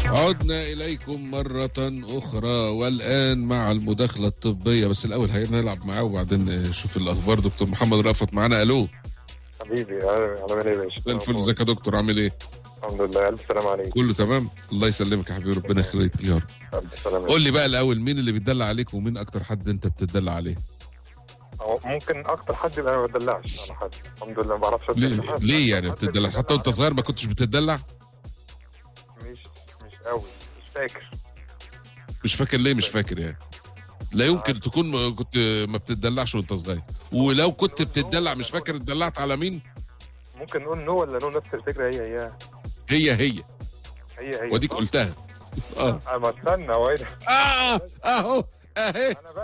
عدنا إليكم مرة أخرى والآن مع المداخلة الطبية بس الأول هنلعب معاه وبعدين نشوف الأخبار دكتور محمد رأفت معانا ألو حبيبي عامل ايه يا باشا؟ زي الفل ازيك يا دكتور عامل إيه؟ الحمد لله الف سلام عليك كله تمام؟ الله يسلمك يا حبيبي ربنا يخليك يا رب الف سلام قول لي بقى الأول مين اللي بيتدلع عليك ومين أكتر حد أنت بتدلع عليه؟ هو ممكن اكتر حد يبقى ما بدلعش على حد الحمد لله ما بعرفش أدلع ليه, حد. ليه يعني حد بتدلع بيدلع حتى وأنت عليا. صغير ما كنتش بتدلع؟ مش مش قوي مش فاكر مش فاكر ليه مش فاكر يعني لا يمكن تكون ما كنت ما بتدلعش وانت صغير ولو كنت بتدلع مش فاكر اتدلعت على مين ممكن نقول نو ولا نو نفس الفكره هي هي هي هي هي هي واديك صح؟ قلتها اه آه، ما استنى هو ايه ده؟ اه اهو اهي انا